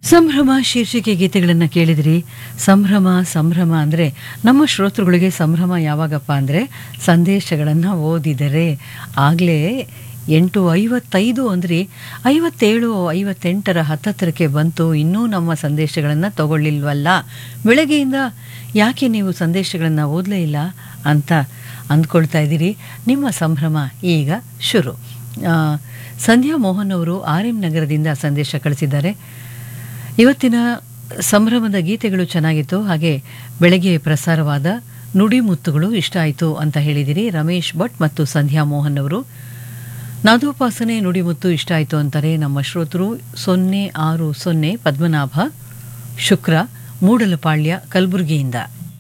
ಸಂಭ್ರಮ ಶೀರ್ಷಿಕೆ ಗೀತೆಗಳನ್ನು ಕೇಳಿದ್ರಿ ಸಂಭ್ರಮ ಸಂಭ್ರಮ ಅಂದರೆ ನಮ್ಮ ಶ್ರೋತೃಗಳಿಗೆ ಸಂಭ್ರಮ ಯಾವಾಗಪ್ಪ ಅಂದರೆ ಸಂದೇಶಗಳನ್ನು ಓದಿದರೆ ಆಗಲೇ ಎಂಟು ಐವತ್ತೈದು ಅಂದರೆ ಐವತ್ತೇಳು ಐವತ್ತೆಂಟರ ಹತ್ತತ್ರಕ್ಕೆ ಬಂತು ಇನ್ನೂ ನಮ್ಮ ಸಂದೇಶಗಳನ್ನು ತಗೊಳ್ಳಿಲ್ವಲ್ಲ ಬೆಳಗ್ಗೆಯಿಂದ ಯಾಕೆ ನೀವು ಸಂದೇಶಗಳನ್ನು ಓದಲೇ ಇಲ್ಲ ಅಂತ ಅಂದ್ಕೊಳ್ತಾ ಇದ್ದೀರಿ ನಿಮ್ಮ ಸಂಭ್ರಮ ಈಗ ಶುರು ಆ, ಸಂಧ್ಯಾ ಮೋಹನ್ ಅವರು ಆರ್ ಎಂ ನಗರದಿಂದ ಸಂದೇಶ ಕಳಿಸಿದ್ದಾರೆ ಇವತ್ತಿನ ಸಂಭ್ರಮದ ಗೀತೆಗಳು ಚೆನ್ನಾಗಿತ್ತು ಹಾಗೆ ಬೆಳಗ್ಗೆ ಪ್ರಸಾರವಾದ ನುಡಿಮುತ್ತುಗಳು ಇಷ್ಟ ಆಯಿತು ಅಂತ ಹೇಳಿದಿರಿ ರಮೇಶ್ ಭಟ್ ಮತ್ತು ಸಂಧ್ಯಾ ಮೋಹನ್ ಅವರು ನಾದೋಪಾಸನೆ ನುಡಿಮುತ್ತು ಇಷ್ಟ ಆಯಿತು ಅಂತಾರೆ ನಮ್ಮ ಶ್ರೋತೃರು ಸೊನ್ನೆ ಆರು ಸೊನ್ನೆ ಪದ್ಮನಾಭ ಶುಕ್ರ ಮೂಡಲಪಾಳ್ಯ ಕಲಬುರಗಿಯಿಂದ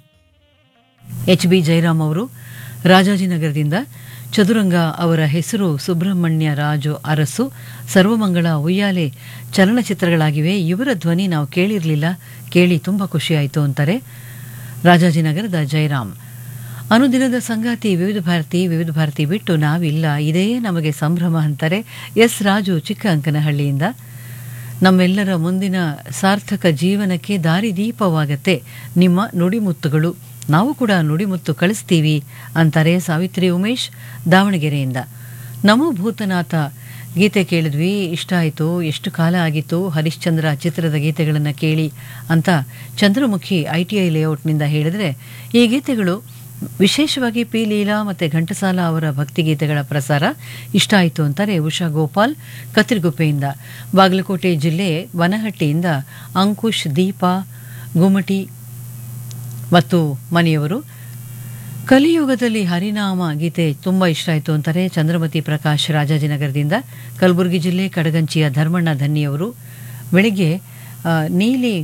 ಎಚ್ ಬಿ ಜಯರಾಮ್ ಅವರು ರಾಜಾಜಿನಗರದಿಂದ ಚದುರಂಗ ಅವರ ಹೆಸರು ಸುಬ್ರಹ್ಮಣ್ಯ ರಾಜು ಅರಸು ಸರ್ವಮಂಗಳ ಉಯ್ಯಾಲೆ ಚಲನಚಿತ್ರಗಳಾಗಿವೆ ಇವರ ಧ್ವನಿ ನಾವು ಕೇಳಿರಲಿಲ್ಲ ಕೇಳಿ ತುಂಬ ಖುಷಿಯಾಯಿತು ಅಂತಾರೆ ರಾಜಾಜಿನಗರದ ಜಯರಾಮ್ ಅನುದಿನದ ಸಂಗಾತಿ ವಿವಿಧ ಭಾರತಿ ವಿವಿಧ ಭಾರತಿ ಬಿಟ್ಟು ನಾವಿಲ್ಲ ಇದೇ ನಮಗೆ ಸಂಭ್ರಮ ಅಂತಾರೆ ಎಸ್ ರಾಜು ಚಿಕ್ಕ ಅಂಕನಹಳ್ಳಿಯಿಂದ ನಮ್ಮೆಲ್ಲರ ಮುಂದಿನ ಸಾರ್ಥಕ ಜೀವನಕ್ಕೆ ದಾರಿದೀಪವಾಗತ್ತೆ ನಿಮ್ಮ ನುಡಿಮುತ್ತುಗಳು ನಾವು ಕೂಡ ನುಡಿಮುತ್ತು ಕಳಿಸ್ತೀವಿ ಅಂತಾರೆ ಸಾವಿತ್ರಿ ಉಮೇಶ್ ದಾವಣಗೆರೆಯಿಂದ ನಮೋ ಭೂತನಾಥ ಗೀತೆ ಕೇಳಿದ್ವಿ ಇಷ್ಟ ಆಯಿತು ಎಷ್ಟು ಕಾಲ ಆಗಿತ್ತು ಹರಿಶ್ಚಂದ್ರ ಚಿತ್ರದ ಗೀತೆಗಳನ್ನು ಕೇಳಿ ಅಂತ ಚಂದ್ರಮುಖಿ ಐ ಟಿ ಐ ಲೇಔಟ್ನಿಂದ ಹೇಳಿದರೆ ಈ ಗೀತೆಗಳು ವಿಶೇಷವಾಗಿ ಪಿ ಲೀಲಾ ಮತ್ತು ಘಂಟಸಾಲ ಅವರ ಭಕ್ತಿಗೀತೆಗಳ ಪ್ರಸಾರ ಇಷ್ಟ ಆಯಿತು ಅಂತಾರೆ ಉಷಾ ಗೋಪಾಲ್ ಕತ್ತಿರಗುಪ್ಪೆಯಿಂದ ಬಾಗಲಕೋಟೆ ಜಿಲ್ಲೆ ವನಹಟ್ಟಿಯಿಂದ ಅಂಕುಶ್ ದೀಪಾ ಗುಮಟಿ ಮತ್ತು ಮನೆಯವರು ಕಲಿಯುಗದಲ್ಲಿ ಹರಿನಾಮ ಗೀತೆ ತುಂಬ ಇಷ್ಟ ಆಯಿತು ಅಂತಾರೆ ಚಂದ್ರಮತಿ ಪ್ರಕಾಶ್ ರಾಜಾಜಿನಗರದಿಂದ ಕಲಬುರಗಿ ಜಿಲ್ಲೆ ಕಡಗಂಚಿಯ ಧರ್ಮಣ್ಣ ಧನ್ಯವರು ಬೆಳಿಗ್ಗೆ ಆ, ನೀಲಿ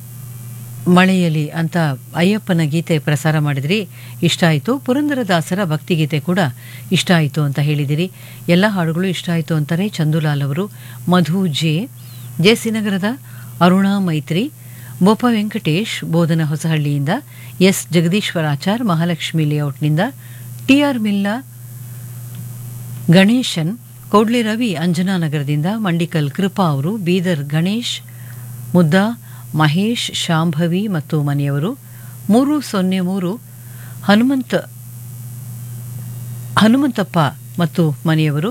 ಮಳೆಯಲಿ ಅಂತ ಅಯ್ಯಪ್ಪನ ಗೀತೆ ಪ್ರಸಾರ ಮಾಡಿದ್ರಿ ಇಷ್ಟ ಆಯಿತು ಪುರಂದರದಾಸರ ಭಕ್ತಿಗೀತೆ ಕೂಡ ಇಷ್ಟ ಆಯಿತು ಅಂತ ಹೇಳಿದಿರಿ ಎಲ್ಲ ಹಾಡುಗಳು ಇಷ್ಟ ಆಯಿತು ಅಂತಾರೆ ಚಂದುಲಾಲ್ ಅವರು ಮಧು ಜೆ ಜೆ ಸಿ ನಗರದ ಅರುಣಾ ಮೈತ್ರಿ ಬೋಪ ವೆಂಕಟೇಶ್ ಬೋಧನ ಹೊಸಹಳ್ಳಿಯಿಂದ ಎಸ್ ಜಗದೀಶ್ವರಾಚಾರ್ ಮಹಾಲಕ್ಷ್ಮಿ ಲೇಔಟ್ನಿಂದ ಟಿ ಆರ್ ಮಿಲ್ಲಾ ಗಣೇಶನ್ ಕೌಡ್ಲೆ ರವಿ ಅಂಜನಾನಗರದಿಂದ ಮಂಡಿಕಲ್ ಕೃಪಾ ಅವರು ಬೀದರ್ ಗಣೇಶ್ ಮುದ್ದಾ ಮಹೇಶ್ ಶಾಂಭವಿ ಮತ್ತು ಮನೆಯವರು ಮೂರು ಸೊನ್ನೆ ಮೂರು ಹನುಮಂತ ಹನುಮಂತಪ್ಪ ಮತ್ತು ಮನೆಯವರು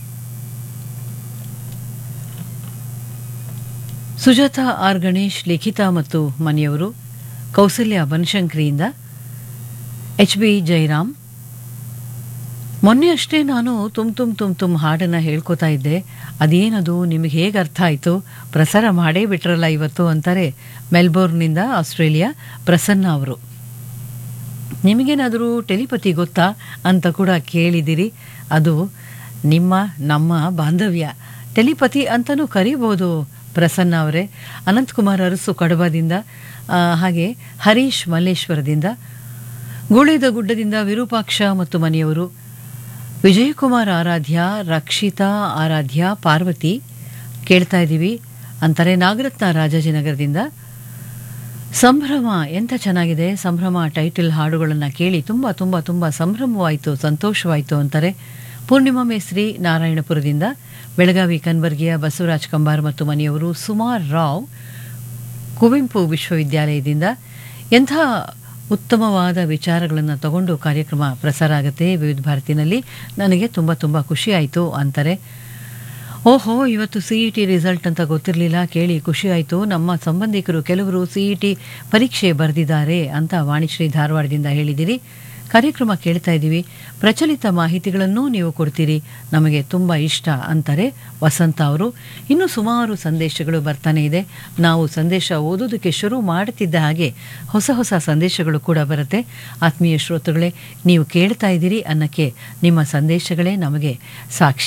ಸುಜಾತ ಆರ್ ಗಣೇಶ್ ಲಿಖಿತಾ ಮತ್ತು ಮನೆಯವರು ಕೌಸಲ್ಯ ಬನಶಂಕರಿಯಿಂದ ಎಚ್ ಬಿ ಜಯರಾಮ್ ಮೊನ್ನೆ ಅಷ್ಟೇ ನಾನು ತುಮ್ ತುಮ್ ತುಮ್ ತುಮ್ ಹಾಡನ್ನು ಹೇಳ್ಕೊತಾ ಇದ್ದೆ ಅದೇನದು ನಿಮಗೆ ಹೇಗೆ ಅರ್ಥ ಆಯಿತು ಪ್ರಸಾರ ಮಾಡೇ ಬಿಟ್ರಲ್ಲ ಇವತ್ತು ಅಂತಾರೆ ಮೆಲ್ಬೋರ್ನ್ನಿಂದ ಆಸ್ಟ್ರೇಲಿಯಾ ಪ್ರಸನ್ನ ಅವರು ನಿಮಗೇನಾದರೂ ಟೆಲಿಪತಿ ಗೊತ್ತಾ ಅಂತ ಕೂಡ ಕೇಳಿದಿರಿ ಅದು ನಿಮ್ಮ ನಮ್ಮ ಬಾಂಧವ್ಯ ಟೆಲಿಪತಿ ಅಂತಲೂ ಕರೀಬೋದು ಪ್ರಸನ್ನ ಅವರೇ ಅನಂತಕುಮಾರ್ ಅರಸು ಕಡಬದಿಂದ ಆ, ಹಾಗೆ ಹರೀಶ್ ಮಲ್ಲೇಶ್ವರದಿಂದ ಗೂಳೆದ ಗುಡ್ಡದಿಂದ ವಿರೂಪಾಕ್ಷ ಮತ್ತು ಮನೆಯವರು ವಿಜಯಕುಮಾರ್ ಆರಾಧ್ಯ ರಕ್ಷಿತಾ ಆರಾಧ್ಯ ಪಾರ್ವತಿ ಕೇಳ್ತಾ ಇದ್ದೀವಿ ಅಂತಾರೆ ನಾಗರತ್ನ ರಾಜಾಜಿನಗರದಿಂದ ಸಂಭ್ರಮ ಎಂಥ ಚೆನ್ನಾಗಿದೆ ಸಂಭ್ರಮ ಟೈಟಲ್ ಹಾಡುಗಳನ್ನು ಕೇಳಿ ತುಂಬ ತುಂಬ ತುಂಬ ಸಂಭ್ರಮವಾಯಿತು ಸಂತೋಷವಾಯಿತು ಅಂತಾರೆ ಪೂರ್ಣಿಮಾ ಮೇಸ್ರಿ ನಾರಾಯಣಪುರದಿಂದ ಬೆಳಗಾವಿ ಕನ್ಬರ್ಗಿಯ ಬಸವರಾಜ್ ಕಂಬಾರ್ ಮತ್ತು ಮನೆಯವರು ಸುಮಾರ್ ರಾವ್ ಕುವೆಂಪು ವಿಶ್ವವಿದ್ಯಾಲಯದಿಂದ ಎಂಥ ಉತ್ತಮವಾದ ವಿಚಾರಗಳನ್ನು ತಗೊಂಡು ಕಾರ್ಯಕ್ರಮ ಪ್ರಸಾರ ಆಗುತ್ತೆ ವಿವಿಧ ಭಾರತಿನಲ್ಲಿ ನನಗೆ ತುಂಬ ತುಂಬ ಖುಷಿ ಆಯಿತು ಅಂತಾರೆ ಓಹೋ ಇವತ್ತು ಸಿ ಇ ಟಿ ರಿಸಲ್ಟ್ ಅಂತ ಗೊತ್ತಿರಲಿಲ್ಲ ಕೇಳಿ ಖುಷಿ ಆಯಿತು ನಮ್ಮ ಸಂಬಂಧಿಕರು ಕೆಲವರು ಸಿ ಇ ಟಿ ಪರೀಕ್ಷೆ ಬರೆದಿದ್ದಾರೆ ಅಂತ ವಾಣಿಶ್ರೀ ಧಾರವಾಡದಿಂದ ಹೇಳಿದಿರಿ ಕಾರ್ಯಕ್ರಮ ಕೇಳ್ತಾ ಇದ್ದೀವಿ ಪ್ರಚಲಿತ ಮಾಹಿತಿಗಳನ್ನೂ ನೀವು ಕೊಡ್ತೀರಿ ನಮಗೆ ತುಂಬ ಇಷ್ಟ ಅಂತಾರೆ ವಸಂತ ಅವರು ಇನ್ನೂ ಸುಮಾರು ಸಂದೇಶಗಳು ಬರ್ತಾನೆ ಇದೆ ನಾವು ಸಂದೇಶ ಓದೋದಕ್ಕೆ ಶುರು ಮಾಡುತ್ತಿದ್ದ ಹಾಗೆ ಹೊಸ ಹೊಸ ಸಂದೇಶಗಳು ಕೂಡ ಬರುತ್ತೆ ಆತ್ಮೀಯ ಶ್ರೋತೃಗಳೇ ನೀವು ಕೇಳ್ತಾ ಇದ್ದೀರಿ ಅನ್ನಕ್ಕೆ ನಿಮ್ಮ ಸಂದೇಶಗಳೇ ನಮಗೆ ಸಾಕ್ಷಿ